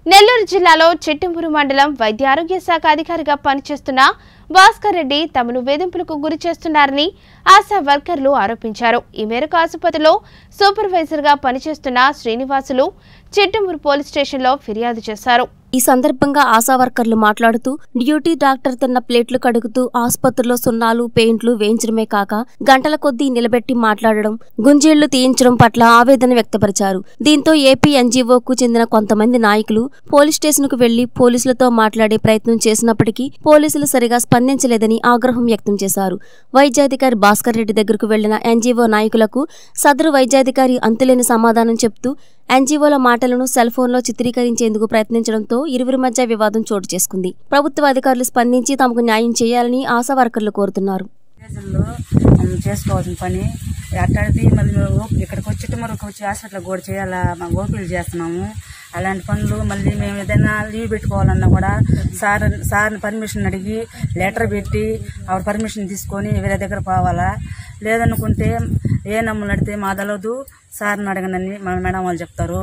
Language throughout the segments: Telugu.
నెల్లూరు జిల్లాలో చిట్టంబూరు మండలం వైద్య ఆరోగ్య శాఖ అధికారిగా పనిచేస్తున్న భాస్కర్ రెడ్డి తమను వేధింపులకు గురి చేస్తున్నారని ఆశా వర్కర్లు ఆరోపించారు ఈ మేరకు ఆసుపత్రిలో సూపర్వైజర్గా పనిచేస్తున్న శ్రీనివాసులు చిట్టంబూరు పోలీస్ స్టేషన్లో ఫిర్యాదు చేశారు ఈ సందర్భంగా ఆశా వర్కర్లు మాట్లాడుతూ డ్యూటీ డాక్టర్ తిన్న ప్లేట్లు కడుగుతూ ఆసుపత్రిలో సున్నాలు పెయింట్లు వేయించడమే కాక గంటల కొద్దీ నిలబెట్టి మాట్లాడడం గుంజీళ్లు తీయించడం పట్ల ఆవేదన వ్యక్తపరిచారు దీంతో ఏపీ ఎన్జీఓకు చెందిన కొంతమంది నాయకులు పోలీస్ స్టేషన్కు వెళ్లి పోలీసులతో మాట్లాడే ప్రయత్నం చేసినప్పటికీ పోలీసులు సరిగా స్పందించలేదని ఆగ్రహం వ్యక్తం చేశారు వైద్యాధికారి భాస్కర్ రెడ్డి దగ్గరకు వెళ్లిన ఎన్జీఓ నాయకులకు సదరు వైద్యాధికారి అంతులేని సమాధానం చెప్తూ ఎన్జీఓల మాటలను సెల్ ఫోన్లో చిత్రీకరించేందుకు ప్రయత్నించడంతో ఇరువురి మధ్య వివాదం చోటు చేసుకుంది ప్రభుత్వ అధికారులు స్పందించి తమకు న్యాయం చేయాలని ఆశా వర్కర్లు కోరుతున్నారు దేశంలో మనం చేసుకోవాల్సిన పని అట్లాంటిది మళ్ళీ మేము ఇక్కడికి వచ్చి మరొక వచ్చి హాస్పిటల్ కూడా చేయాలా మా ఓపీలు చేస్తున్నాము అలాంటి పనులు మళ్ళీ మేము ఏదైనా లీవ్ పెట్టుకోవాలన్నా కూడా సార్ సార్ని పర్మిషన్ అడిగి లెటర్ పెట్టి ఆవిడ పర్మిషన్ తీసుకొని వేరే దగ్గర పోవాలా లేదనుకుంటే ఏ నమ్ములు అడితే మా తెలవదు సార్ని అడగనని మా మేడం వాళ్ళు చెప్తారు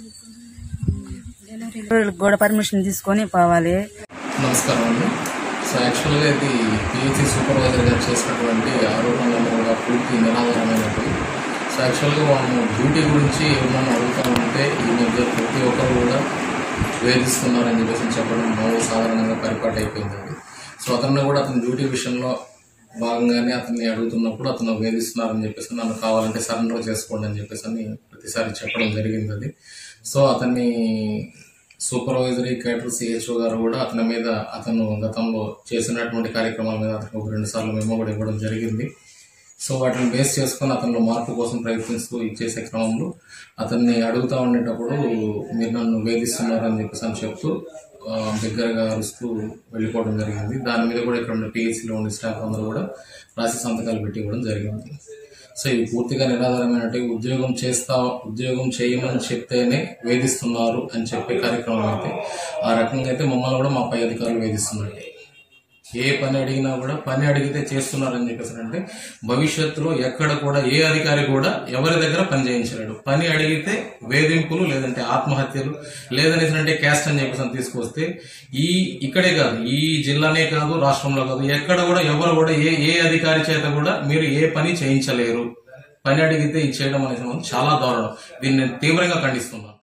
వీళ్ళకి కూడా పర్మిషన్ తీసుకొని పోవాలి నమస్కారం అండి సో యాక్చువల్గా ఇది పిహెచ్సి సూపర్వైజర్ గారు చేసినటువంటి ఆరోపణలను కూడా పూర్తి నిరాధారమైనవి సో యాక్చువల్గా మనము డ్యూటీ గురించి ఏమన్నా అడుగుతా ఉంటే ఈ మధ్య ప్రతి ఒక్కరు కూడా వేధిస్తున్నారని చెప్పేసి చెప్పడం మామూలు సాధారణంగా పరిపాటు అయిపోయిందండి సో అతన్ని కూడా అతని డ్యూటీ విషయంలో భాగంగానే అతన్ని అడుగుతున్నప్పుడు అతను వేధిస్తున్నారని చెప్పేసి నన్ను కావాలంటే సరెండర్ చేసుకోండి అని చెప్పేసి అని ప్రతిసారి చెప్పడం జరిగింది అది సో అతన్ని సూపర్వైజరీ కేటర్ సిహెచ్ఓ గారు కూడా అతని మీద అతను గతంలో చేసినటువంటి కార్యక్రమాల మీద అతనికి ఒక రెండు సార్లు మెమో కూడా ఇవ్వడం జరిగింది సో వాటిని బేస్ చేసుకొని అతనిలో మార్పు కోసం ప్రయత్నిస్తూ ఇచ్చేసే క్రమంలో అతన్ని అడుగుతా ఉండేటప్పుడు మీరు నన్ను వేధిస్తున్నారు అని చెప్పేసి అని చెప్తూ ఆ, దగ్గరగా అరుస్తూ వెళ్ళిపోవడం జరిగింది దాని మీద కూడా ఇక్కడ ఉన్న పిహెచ్లో ఉండే స్టాఫ్ అందరూ కూడా రాసి సంతకాలు పెట్టి ఇవ్వడం జరిగింది సో ఇవి పూర్తిగా నిరాధారమైనట్టు ఉద్యోగం చేస్తా ఉద్యోగం చేయమని చెప్తేనే వేధిస్తున్నారు అని చెప్పే కార్యక్రమం అయితే ఆ రకంగా అయితే మమ్మల్ని కూడా మా పై అధికారులు వేధిస్తున్నారు ఏ పని అడిగినా కూడా పని అడిగితే చేస్తున్నారని చెప్పేసి అంటే భవిష్యత్తులో ఎక్కడ కూడా ఏ అధికారి కూడా ఎవరి దగ్గర పని చేయించలేడు పని అడిగితే వేధింపులు లేదంటే ఆత్మహత్యలు లేదనేసి అంటే క్యాస్ట్ అని చెప్పేసి అని తీసుకొస్తే ఈ ఇక్కడే కాదు ఈ జిల్లానే కాదు రాష్ట్రంలో కాదు ఎక్కడ కూడా ఎవరు కూడా ఏ ఏ అధికారి చేత కూడా మీరు ఏ పని చేయించలేరు పని అడిగితే ఇది చేయడం అనేది చాలా దారుణం దీన్ని నేను తీవ్రంగా ఖండిస్తున్నాను